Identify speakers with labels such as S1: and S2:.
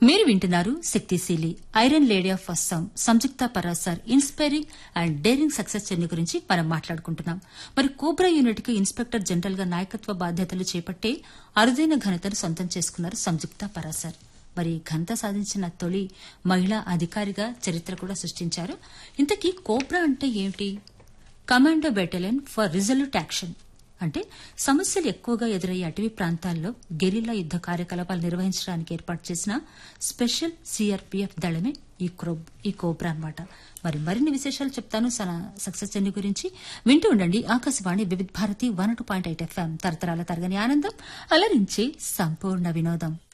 S1: మీరు వింటున్నారు శక్తిశీలి iron lady of Assam Sanjukta Parashar inspiring and daring success journey గురించి మనం మాట్లాడుకుంటున్నాం మరి కోబ్రా యూనిట్ కి ఇన్స్పెక్టర్ జనరల్ గా నాయకత్వ బాధ్యతలు చేపట్టే అరుదైన ఘనతను సొంతం చేసుకున్నారు సంయుక్త పరాసర్ మరి ఘనత సాధించిన తొలి మహిళా అధికారిగా చరిత్ర కూడా సృష్టించారు ఇంతకీ కోబ్రా అంటే ఏమిటి commando battalion for resolute action అంటే సమస్యలు ఎక్కువగా ఎదురయ్యే అటవీ ప్రాంతాల్లో గెరిల్లా యుద్ద కార్యకలాపాలు నిర్వహించడానికి ఏర్పాటు చేసిన స్పెషల్ సిఆర్పీఎఫ్ దళమే ఈ క్రోబ్ ఈ కోబ్రా అన్నమాట మరి మరిన్ని విశేషాలు చెప్తాను సన సక్సెస్ జర్నీ గురించి వింటూ ఉండండి Akashvani Vividh Bharati one two point eight FM తరతరాల తరగని ఆనందం అలరించే సంపూర్ణ వినోదం